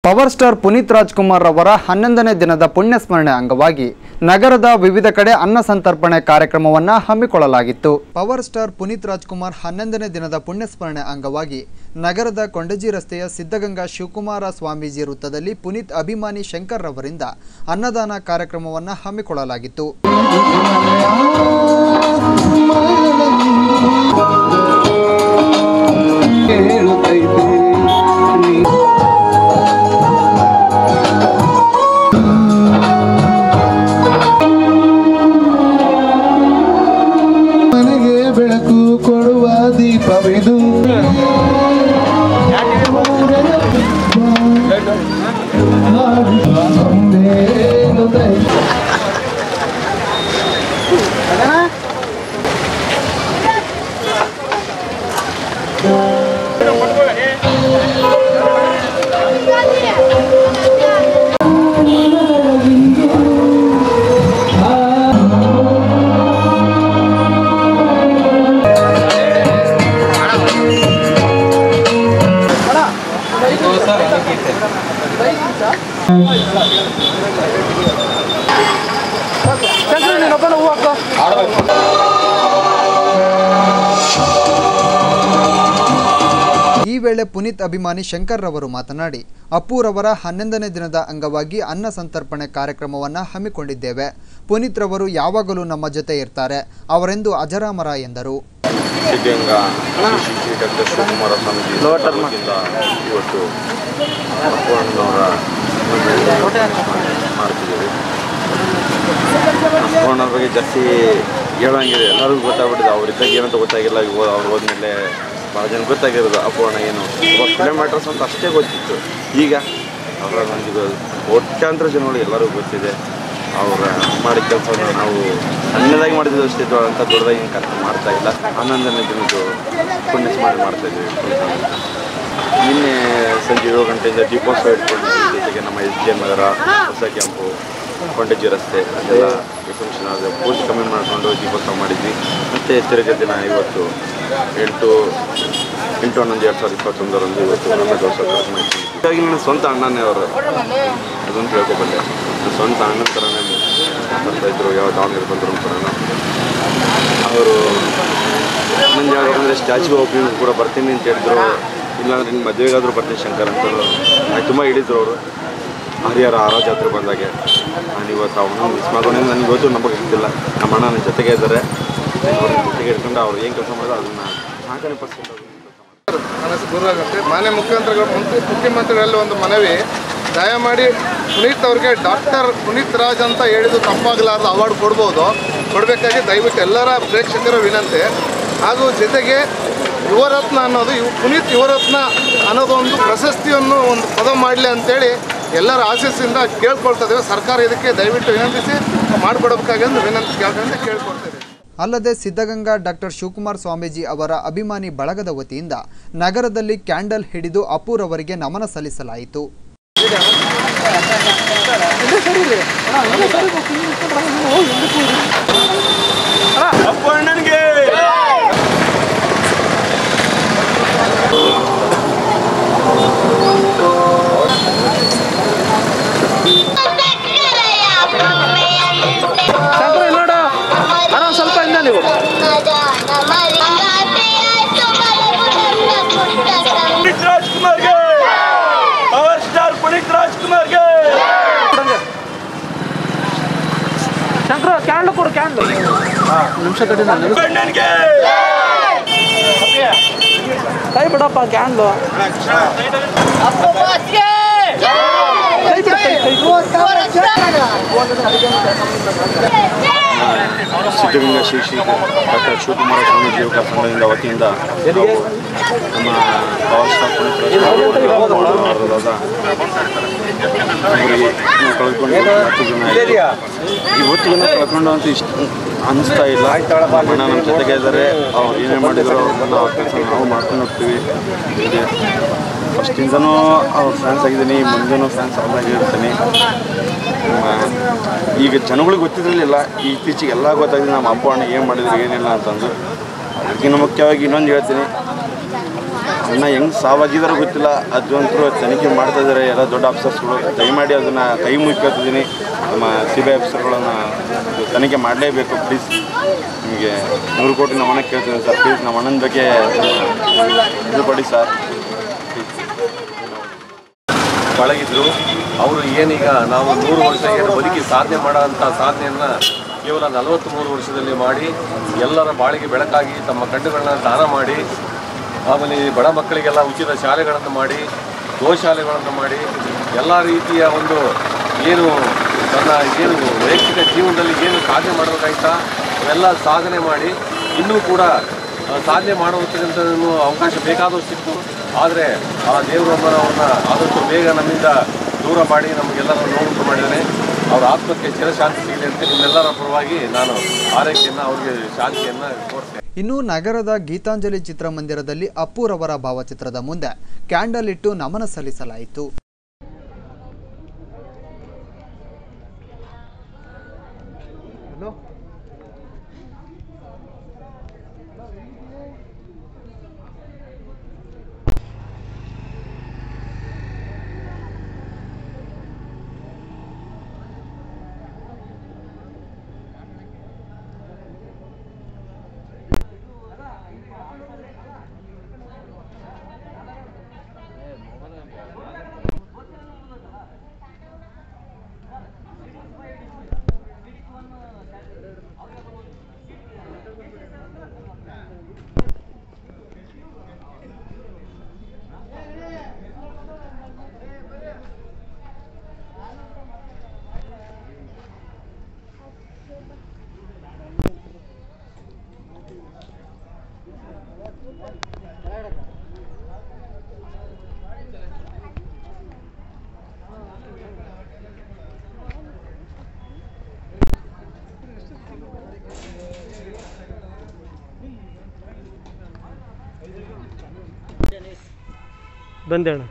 Power star Puneeth Rajkumar ಅವರ ಹನ್ನೊಂದನೇ ದಿನದ ಪುಣ್ಯಸ್ಮರಣೆ ಅಂಗವಾಗಿ ನಗರದ ವಿವಿಧ ಕಡೆ ಅನ್ನ ಸಂತರ್ಪಣೆ ಕಾರ್ಯಕ್ರಮವನ್ನು ಹಮ್ಮಿಕೊಳ್ಳಲಾಗಿತ್ತು ಪವರ್ ಸ್ಟಾರ್ ಪುನೀತ್ ರಾಜ್ಕುಮಾರ್ ಹನ್ನೊಂದನೇ ದಿನದ ಪುಣ್ಯಸ್ಮರಣೆ ಅಂಗವಾಗಿ ನಗರದ ಕೊಂಡಜಿ ರಸ್ತೆಯ ಸಿದ್ಧಗಂಗಾ ಶಿವಕುಮಾರ ಸ್ವಾಮೀಜಿ ವೃತ್ತದಲ್ಲಿ ಪುನೀತ್ ಅಭಿಮಾನಿ ಶಂಕರ್ ರವರಿಂದ ಅನ್ನದಾನ ಕಾರ್ಯಕ್ರಮವನ್ನು ಹಮ್ಮಿಕೊಳ್ಳಲಾಗಿತ್ತು ಮನೆಗೆ ಬೆಳಕು ಕೊಡುವ ದೀಪವಿದು ಒಂದೇನು ದೈ- ಈ ವೇಳೆ ಪುನೀತ್ ಅಭಿಮಾನಿ ಶಂಕರ್ ರವರು ಮಾತನಾಡಿ ಅಪ್ಪುರವರ ಹನ್ನೊಂದನೇ ದಿನದ ಅಂಗವಾಗಿ ಅನ್ನ ಸಂತರ್ಪಣೆ ಕಾರ್ಯಕ್ರಮವನ್ನು ಹಮ್ಮಿಕೊಂಡಿದ್ದೇವೆ ಪುನೀತ್ ರವರು ಯಾವಾಗಲೂ ನಮ್ಮ ಜೊತೆ ಇರ್ತಾರೆ ಅವರೆಂದು ಅಜರಾಮರ ಎಂದರು ಸಿದ್ಧಗಂಗಾ ಶ್ರೀ ಶ್ರೀ ಡಾಕ್ಟರ್ ಶಿವಕುಮಾರ ಸ್ವಾಮೀಜಿ ವತಿಯಿಂದ ಇವತ್ತು ಅಪ್ಪಣ್ಣವರ ಮಾಡ್ತಿದ್ದೀವಿ ಅಪ್ಪಣ್ಣವ್ರ ಬಗ್ಗೆ ಜಾಸ್ತಿ ಹೇಳೋಂಗಿದೆ ಎಲ್ಲರಿಗೂ ಗೊತ್ತಾಗ್ಬಿಟ್ಟಿದೆ ಅವ್ರಿದ್ದಾಗ ಏನಂತ ಗೊತ್ತಾಗಿಲ್ಲ ಇವಾಗ ಅವ್ರು ಹೋದ್ಮೇಲೆ ಭಾಳ ಜನ ಗೊತ್ತಾಗಿರೋದು ಅಪ್ಪಣ್ಣ ಏನು ಫಿಲಮ್ ಮ್ಯಾಟ್ರಸ್ ಅಂತ ಅಷ್ಟೇ ಗೊತ್ತಿತ್ತು ಈಗ ಅವರ ನನಗೆ ಒಟ್ಟಾಂತರ ಜನಗಳು ಎಲ್ಲರಿಗೂ ಗೊತ್ತಿದೆ ಅವರ ಮಾಡಿದ ಕೆಲಸವನ್ನು ನಾವು ಸಣ್ಣದಾಗಿ ಮಾಡಿದ್ದು ಅಷ್ಟೇ ದೊ- ಅಂತ ದೊಡ್ಡದಾಗಿ ಏನು ಕೆಲಸ ಮಾಡ್ತಾ ಇಲ್ಲ ಹನ್ನೊಂದನೇ ದಿನದ್ದು ಪುಣ್ಯ ಸ್ಮರಣೆ ಮಾಡ್ತಾ ಇದ್ದೀವಿ ಕೆಲಸ ನಿನ್ನೆ ಸಂಜೆ ಏಳು ಗಂಟೆಯಿಂದ ದೀಪೋತ್ಸವ ಇಟ್ಕೊಂಡಿದ್ವಿ ಜೊತೆಗೆ ನಮ್ಮ ಎಸ್ ಜಿ ಎಂ ನಗರ ಹೊಸ ಕ್ಯಾಂಪು ಕೊಂಡಜ್ಜಿ ರಸ್ತೆ ಅದೆಲ್ಲ ಫಂಕ್ಷನ್ ಅದು ಪೂರ್ತಿ ಕಮ್ಮಿ ಮಾಡಿಕೊಂಡು ದೀಪೋತ್ಸವ ಮಾಡಿದ್ವಿ ಮತ್ತು ತಿರುಗ ದಿನ ಇವತ್ತು ಎಂಟು ಎಂಟು ಹನ್ನೊಂದು ಎರಡು ಸಾವಿರದ ಇಪ್ಪತ್ತೊಂದರಂದು ಇವತ್ತು ನಮ್ಮ ದೋಸ ಕಾರ್ಯಕ್ರಮ ಇಟ್ಕೊಂಡಿದ್ವಿ. ಹೀಗಾಗಿ ನನ್ನ ಸ್ವಂತ ಅಣ್ಣನೇ ಅವರು ಅದನ್ನು ತಿಳ್ಕೊಬಲ್ಲೆ ನನ್ನ ಸ್ವಂತ ಅಣ್ಣನ ಥರನೇ ಬರ್ತಾ ಇದ್ರು ಯಾವ ದಾವಣಗೆರೆ ಬಂದರು ಕೂಡ ಅವರು ನನ್ನ ಯಾಕಂದರೆ ಸ್ಟ್ಯಾಚ್ಯೂ ಓಪನಿಂಗ್ ಕೂಡ ಬರ್ತೀನಿ ಅಂತ ಹೇಳಿದ್ರು ಇಲ್ಲಾಂದ್ರೆ ನಿನ್ನ ಮದುವೆಗಾದರೂ ಬರ್ತೀನಿ ಶಂಕರ್ ಅಂತ ನಾನು ತುಂಬ ಹೇಳಿದ್ರು ಅವರು ಹರಿಹರ ಆರ ಜಾತ್ರೆ ಬಂದಾಗೆ ನಾನು ಇವತ್ತು ಅವನು ಮಿಸ್ ಮಾಡ್ಕೊಂಡೆ ನನಗೆ ಇವತ್ತು ನಮಗೆ ಗೊತ್ತಿಲ್ಲ ನಮ್ಮ ಅಣ್ಣ ನನ್ನ ಜೊತೆಗೆ ಇದ್ದಾರೆ ಅವ್ರ ಜೊತೆಗೆ ಇಟ್ಕೊಂಡು ಅವ್ರು ಏನು ಕೆಲಸ ಮಾಡಿದ್ರು ಅದನ್ನು ನಾಲ್ಕನೇ ಪರ್ಸೆಂಟ್ ನನ್ನ ಹೆಸರು ಗುರುರಾಜ್ ಅಂತ ಮಾನ್ಯ ಮುಖ್ಯಮಂತ್ರಿಗಳು ಮಂತ್ರಿ ಮುಖ್ಯಮಂತ್ರಿಗಳಲ್ಲಿ ಒಂದು ಮನವಿ ದಯಮಾಡಿ ಪುನೀತ್ ಅವ್ರಿಗೆ ಡಾಕ್ಟರ್ ಪುನೀತ್ ರಾಜ್ ಅಂತ ಹೇಳಿದ್ದು ತಪ್ಪಾಗಲಾರ್ದ ಅವಾರ್ಡ್ ಕೊಡ್ಬೋದು ಕೊಡಬೇಕಾಗಿ ದಯವಿಟ್ಟು ಎಲ್ಲರ ಪ್ರೇಕ್ಷಕರ ವಿನಂತಿ ಹಾಗೂ ಜೊತೆಗೆ ಯುವರತ್ನ ಅನ್ನೋದು ಇವ್ ಪುನೀತ್ ಯುವರತ್ನ ಅನ್ನೋದು ಒಂದು ಪ್ರಶಸ್ತಿಯನ್ನು ಒಂದು ಪದ ಮಾಡಲಿ ಅಂತೇಳಿ ಎಲ್ಲರ ಆಶೀಸ್ಸಿಂದ ಕೇಳ್ಕೊಳ್ತಾ ಇದ್ದೇವೆ ಸರ್ಕಾರ ಇದಕ್ಕೆ ದಯವಿಟ್ಟು ವಿನಂತಿಸಿ ಮಾಡಿಕೊಡ್ಬೇಕಾಗಿ ಒಂದು ವಿನಂತಿ ಕೇಳ್ಕೊಂಡು ಕೇಳ್ಕೊಳ್ತಾ ಇದ್ದೀವಿ ಅಲ್ಲದೆ ಸಿದ್ಧಗಂಗಾ ಡಾಕ್ಟರ್ ಶಿವಕುಮಾರ್ ಸ್ವಾಮೀಜಿ ಅವರ ಅಭಿಮಾನಿ ಬಳಗದ ವತಿಯಿಂದ ನಗರದಲ್ಲಿ ಕ್ಯಾಂಡಲ್ ಹಿಡಿದು ಅಪ್ಪುರವರಿಗೆ ನಮನ ಸಲ್ಲಿಸಲಾಯಿತು ಸ್ವಲ್ಪ ಇಂದ ನೀವು ಪುನೀತ್ ರಾಜ್ಕುಮಾರ್ಗೆ ಪವರ್ ಸ್ಟಾರ್ ಪುನೀತ್ ರಾಜ್ಕುಮಾರ್ಗೆ ಶಂಕರ ಕ್ಯಾಂಡ್ಲು ಕೊಡು ಕ್ಯಾಂಡ್ಲು ನಿಮಿಷ ಕಟ್ಟಿ ನಾನು ಅಣ್ಣನ್ಗೆ ಕೈ ಬಿಡಪ್ಪ ಕ್ಯಾಂಡ್ಲು ಕೈ ಬಿಡು ಕೈ ಕೈ ಸಿದ್ಧಗಂಗಾ ಶ್ರೀ ಶ್ರೀ ಡಾಕ್ಟರ್ ಶಿವಕುಮಾರ ಸ್ವಾಮೀಜಿ ಯುವಕ ಸಂಘದಿಂದ ವತಿಯಿಂದ ನಾವು ನಮ್ಮ ಪವರ್ ಸ್ಟಾರ್ ಪುನೀತ್ ರಾಜ್ಕುಮಾರ್ ಅವರದಾದ ಅವರಿಗೆ ನಾವು ಕಳ್ಕೊಂಡು ಹತ್ತು ಜನ ಆಯ್ತು. ಇವತ್ತು ಜನ ಕಳ್ಕೊಂಡು ಅಂತ ಇಷ್ಟು ಅನಿಸ್ತಾ ಇಲ್ಲ ಅಣ್ಣ ನಮ್ಮ ಜೊತೆಗೆ ಇದ್ದಾರೆ ಅವ್ರು ಏನೇ ಮಾಡಿದ್ರು ಅವ್ರನ್ನ ಅವ್ರ ಕೆಲಸ ನಾವು ಮಾಡ್ಕೊಂಡು ಹೋಗ್ತೀವಿ ಹೀಗೆ ಫಸ್ಟಿಂದನೂ ಅವ್ರ ಫ್ಯಾನ್ಸ್ ಆಗಿದ್ದೀನಿ ಮುಂದೆನೂ ಫ್ಯಾನ್ಸ್ ಅವ್ರಾಗಿ ಇರ್ತೀನಿ ನಮ್ಮ ಈಗ ಜನಗಳಿಗೆ ಗೊತ್ತಿರಲಿಲ್ಲ ಇತ್ತೀಚೆಗೆ ಎಲ್ಲ ಗೊತ್ತಾಗಿದೆ ನಮ್ಮ ಅಪ್ಪ ಅಣ್ಣ ಏನು ಮಾಡಿದ್ರು ಏನಿಲ್ಲ ಅಂತಂದು ಅದಕ್ಕಿಂತ ಮುಖ್ಯವಾಗಿ ಇನ್ನೊಂದು ಹೇಳ್ತೀನಿ ಅಣ್ಣ ಹೆಂಗೆ ಸಾವಾಗಿದಾರೋ ಗೊತ್ತಿಲ್ಲ ಅದು ಅಂತೂ ತನಿಖೆ ಮಾಡ್ತಾ ಇದ್ದಾರೆ ಎಲ್ಲ ದೊಡ್ಡ ಆಫೀಸರ್ಸ್ಗಳು ದಯಮಾಡಿ ಅದನ್ನು ಕೈ ಮುಗಿಕೊತಿದ್ದೀನಿ ನಮ್ಮ ಸಿ ಬಿ ಐ ಆಫೀಸರ್ಗಳನ್ನು ತನಿಖೆ ಮಾಡಲೇಬೇಕು ಪ್ಲೀಸ್ ನಿಮಗೆ ನೂರು ಕೋಟಿ ನಮ್ಮನ್ನ ಕೇಳ್ತೀನಿ ಸರ್ ಪ್ಲೀಸ್ ನಮ್ಮ ಅಣ್ಣನ ಬಗ್ಗೆ ಇದು ಕೊಡಿ ಸರ್ ಪಳಗಿದ್ರು ಅವರು ಏನೀಗ ನಾವು ನೂರು ವರ್ಷ ಏನು ಬದುಕಿ ಸಾಧನೆ ಮಾಡೋಂಥ ಸಾಧನೆಯನ್ನು ಕೇವಲ ನಲವತ್ತ್ಮೂರು ವರ್ಷದಲ್ಲಿ ಮಾಡಿ ಎಲ್ಲರ ಬಾಳಿಗೆ ಬೆಳಕಾಗಿ ತಮ್ಮ ಕಣ್ಣುಗಳನ್ನ ದಾನ ಮಾಡಿ ಆಮೇಲೆ ಈ ಬಡ ಮಕ್ಕಳಿಗೆಲ್ಲ ಉಚಿತ ಶಾಲೆಗಳನ್ನು ಮಾಡಿ ಗೋಶಾಲೆಗಳನ್ನು ಮಾಡಿ ಎಲ್ಲ ರೀತಿಯ ಒಂದು ಏನು ತನ್ನ ಏನು ವೈಯಕ್ತಿಕ ಜೀವನದಲ್ಲಿ ಏನು ಸಾಧನೆ ಮಾಡಬೇಕಾಯ್ತಾ ಅವೆಲ್ಲ ಸಾಧನೆ ಮಾಡಿ ಇನ್ನೂ ಕೂಡ ಆ, ಸಾಧನೆ ಮಾಡುವುದಕ್ಕಿಂತ ಅವಕಾಶ ಬೇಕಾದಷ್ಟು ಸಿಕ್ತು ಆದರೆ ಆ ದೇವರೊಬ್ಬನ ಅವ್ರನ್ನ ಆದಷ್ಟು ಬೇಗ ನಮ್ಮಿಂದ ದೂರ ಮಾಡಿ ನಮಗೆಲ್ಲರೂ ನೋವುಂಟು ಮಾಡಿದ್ದಾನೆ ಅವರ ಆತ್ಮಕ್ಕೆ ಚಿರಶಾಂತಿ ಸಿಗಲಿ ಅಂತ ನಿಮ್ಮೆಲ್ಲರ ಪರವಾಗಿ ನಾನು ಆರೈಕೆಯನ್ನು ಅವರಿಗೆ ಶಾಂತಿಯನ್ನು ಕೋರ್ತೇನೆ ಇನ್ನು ನಗರದ ಗೀತಾಂಜಲಿ ಚಿತ್ರಮಂದಿರದಲ್ಲಿ ಅಪ್ಪುರವರ ಭಾವಚಿತ್ರದ ಮುಂದೆ ಕ್ಯಾಂಡಲ್ ಇಟ್ಟು ನಮನ ಸಲ್ಲಿಸಲಾಯಿತು ಬಂದೆ ಅಣ್ಣ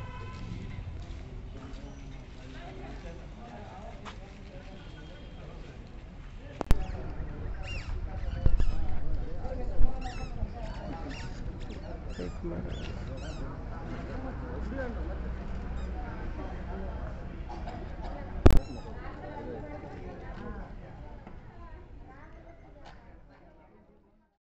ಚೆಕ್ ಮಾಡಿ